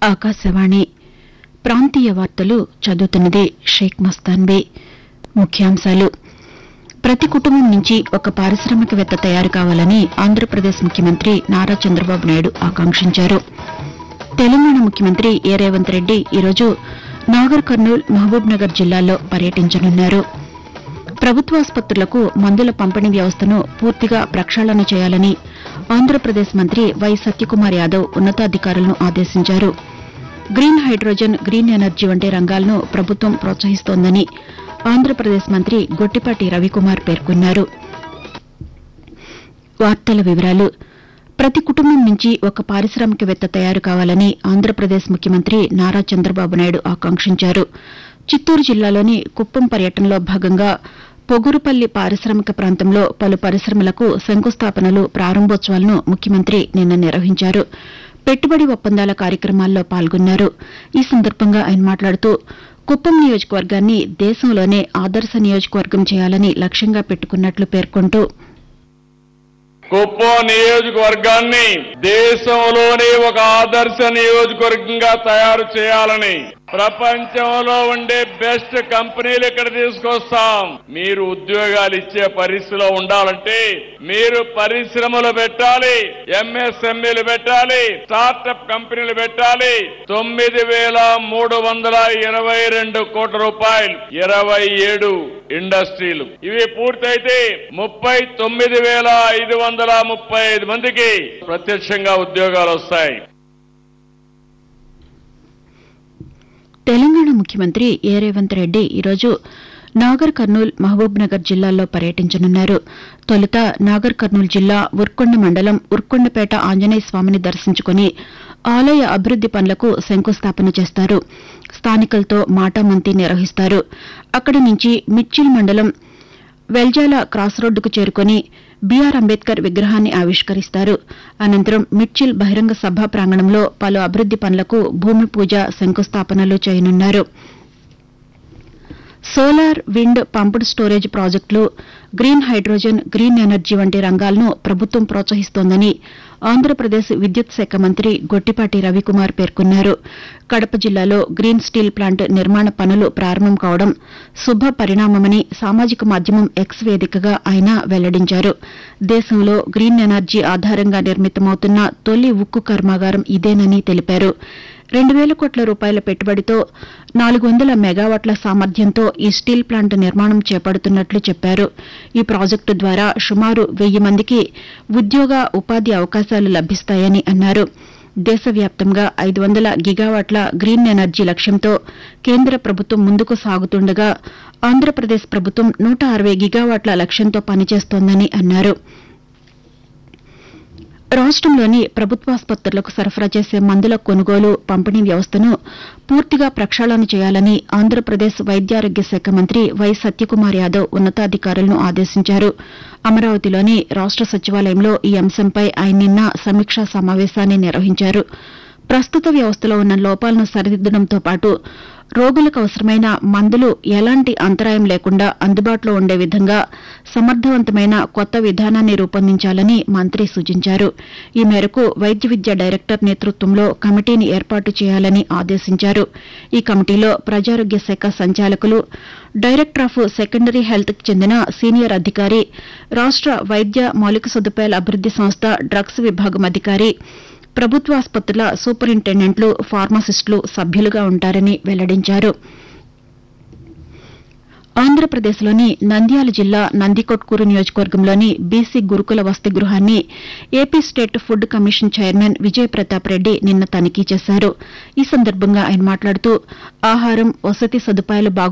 ఆకాశవాణి ప్రాంతీయ వార్తలు చదువుతున్నది షేక్ మస్తాన్బీ ముఖ్యాంశాలు ప్రతి కుటుంబం నుంచి ఒక పారిశ్రామికవేత్త తయారు కావాలని ఆంధ్రప్రదేశ్ ముఖ్యమంత్రి నారా చంద్రబాబు నాయుడు ఆకాంక్షించారు తెలంగాణ ముఖ్యమంత్రి ఏ రేవంత్ రెడ్డి ఈరోజు నాగర్ కర్నూల్ మహబూబ్ నగర్ జిల్లాల్లో పర్యటించనున్నారు ప్రభుత్వాసుపత్రులకు మందుల పంపిణీ వ్యవస్థను పూర్తిగా ప్రక్షాళన చేయాలని ఆంధ్రప్రదేశ్ మంత్రి వై సత్యకుమార్ యాదవ్ ఉన్నతాధికారులను ఆదేశించారు గ్రీన్ హైడ్రోజన్ గ్రీన్ ఎనర్జీ వంటి రంగాలను ప్రభుత్వం ప్రోత్సహిస్తోందని ఆంధ్రప్రదేశ్ మంత్రి గొట్టిపాటి రవికుమార్ పేర్కొన్నారు వార్తల వివరాలు ప్రతి కుటుంబం నుంచి ఒక పారిశ్రామికవేత్త తయారు కావాలని ఆంధ్రప్రదేశ్ ముఖ్యమంత్రి నారా చంద్రబాబు నాయుడు ఆకాంక్షించారు చిత్తూరు జిల్లాలోని కుప్పం పర్యటనలో భాగంగా పొగురుపల్లి పారిశ్రామిక ప్రాంతంలో పలు పరిశ్రమలకు శంకుస్థాపనలు ప్రారంభోత్సవాలను ముఖ్యమంత్రి నిన్న నిర్వహించారు పెట్టుబడి ఒప్పందాల కార్యక్రమాల్లో పాల్గొన్నారు ఈ సందర్భంగా ఆయన మాట్లాడుతూ కుప్పం నియోజకవర్గాన్ని దేశంలోనే ఆదర్శ నియోజకవర్గం చేయాలని లక్ష్యంగా పెట్టుకున్నట్లు పేర్కొంటూ కుప్పం నియోజకవర్గాన్ని దేశంలోనే ఒక ఆదర్శ నియోజకవర్గంగా తయారు చేయాలని ప్రపంచంలో ఉండే బెస్ట్ కంపెనీలు ఇక్కడ తీసుకొస్తాం మీరు ఉద్యోగాలు ఇచ్చే పరిస్థితిలో ఉండాలంటే మీరు పరిశ్రమలు పెట్టాలి ఎంఎస్ఎంఈలు పెట్టాలి స్టార్టప్ కంపెనీలు పెట్టాలి తొమ్మిది వేల మూడు వందల ఇరవై రెండు కోట్ల రూపాయలు ఇరవై ఏడు ఇండస్ట్రీలు ఇవి పూర్తయితే ముప్పై తొమ్మిది వేల ఐదు వందల ముప్పై ఐదు మందికి ప్రత్యక్షంగా ఉద్యోగాలు వస్తాయి తెలంగాణ ముఖ్యమంత్రి ఏ రేవంత్ రెడ్డి ఈరోజు నాగర్ కర్నూల్ మహబూబ్ నగర్ జిల్లాల్లో పర్యటించనున్నారు తొలుత నాగర్ కర్నూల్ జిల్లా ఉర్కొండ మండలం ఉర్కొండపేట ఆంజనేయ స్వామిని దర్శించుకుని ఆలయ అభివృద్ది పనులకు శంకుస్థాపన చేస్తారు స్థానికులతో మాటామంతి నిర్వహిస్తారు అక్కడి నుంచి మిర్చిల్ మండలం వెల్జాల క్రాస్ రోడ్డుకు చేరుకుని బీఆర్ అంబేద్కర్ విగ్రహాన్ని ఆవిష్కరిస్తారు అనంతరం మిర్చిల్ బహిరంగ సభా ప్రాంగణంలో పలు అభివృద్ది పనులకు భూమి పూజ శంకుస్థాపనలు చేయనున్నారు సోలార్ విండ్ పంప్డ్ స్టోరేజ్ ప్రాజెక్టులు గ్రీన్ హైడ్రోజన్ గ్రీన్ ఎనర్జీ వంటి రంగాలను ప్రభుత్వం ప్రోత్సహిస్తోందని ఆంధ్రప్రదేశ్ విద్యుత్ శాఖ మంత్రి గొట్టిపాటి రవికుమార్ పేర్కొన్నారు కడప జిల్లాలో గ్రీన్ స్టీల్ ప్లాంట్ నిర్మాణ పనులు ప్రారంభం కావడం శుభ పరిణామమని సామాజిక మాధ్యమం ఎక్స్ వేదికగా ఆయన వెల్లడించారు దేశంలో గ్రీన్ ఎనర్జీ ఆధారంగా నిర్మితమవుతున్న తొలి ఉక్కు కర్మాగారం ఇదేనని తెలిపారు రెండు వేల కోట్ల రూపాయల పెట్టుబడితో నాలుగు వందల మెగావాట్ల సామర్థ్యంతో ఈ స్టీల్ ప్లాంట్ నిర్మాణం చేపడుతున్నట్లు చెప్పారు ఈ ప్రాజెక్టు ద్వారా సుమారు వెయ్యి మందికి ఉద్యోగ ఉపాధి అవకాశాలు లభిస్తాయని అన్నారు దేశవ్యాప్తంగా ఐదు వందల గిగావాట్ల గ్రీన్ ఎనర్జీ లక్ష్యంతో కేంద్ర ప్రభుత్వం ముందుకు సాగుతుండగా ఆంధ్రప్రదేశ్ ప్రభుత్వం నూట అరవై గిగావాట్ల లక్ష్యంతో పనిచేస్తోందని అన్నారు రాష్టంలోని ప్రభుత్వాసుపత్రులకు సరఫరా చేసే మందుల కొనుగోలు పంపిణీ వ్యవస్థను పూర్తిగా ప్రక్షాళన చేయాలని ఆంధ్రప్రదేశ్ వైద్యారోగ్య శాఖ మంత్రి వై సత్యకుమార్ యాదవ్ ఉన్నతాధికారులను ఆదేశించారు అమరావతిలోని రాష్ట సచివాలయంలో ఈ అంశంపై ఆయన నిన్న సమీక్షా సమావేశాన్ని నిర్వహించారు ప్రస్తుత వ్యవస్థలో ఉన్న లోపాలను సరిదిద్దడంతో పాటు రోగులకు అవసరమైన మందులు ఎలాంటి అంతరాయం లేకుండా అందుబాటులో ఉండే విధంగా సమర్థవంతమైన కొత్త విధానాన్ని రూపొందించాలని మంత్రి సూచించారు ఈ మేరకు వైద్య విద్య డైరెక్టర్ నేతృత్వంలో కమిటీని ఏర్పాటు చేయాలని ఆదేశించారు ఈ కమిటీలో ప్రజారోగ్య శాఖ సంచాలకులు డైరెక్టర్ ఆఫ్ సెకండరీ హెల్త్కి చెందిన సీనియర్ అధికారి రాష్ట వైద్య మౌలిక సదుపాయాల అభివృద్ది సంస్థ డ్రగ్స్ విభాగం అధికారి ప్రభుత్వాసుపత్రుల సూపరింటెండెంట్లు ఫార్మసిస్టులు సభ్యులుగా ఉంటారని వెల్లడించారు ఆంధ్రప్రదేశ్లోని నంద్యాల జిల్లా నందికొట్కూరు నియోజకవర్గంలోని బీసీ గురుకుల వసతి గృహాన్ని AP state food commission chairman Vijay Pratap Reddy నిన్న తనిఖీ చేశారు ఈ సందర్భంగా ఆయన మాట్లాడుతూ ఆహారం వసతి సదుపాయాలు బాగు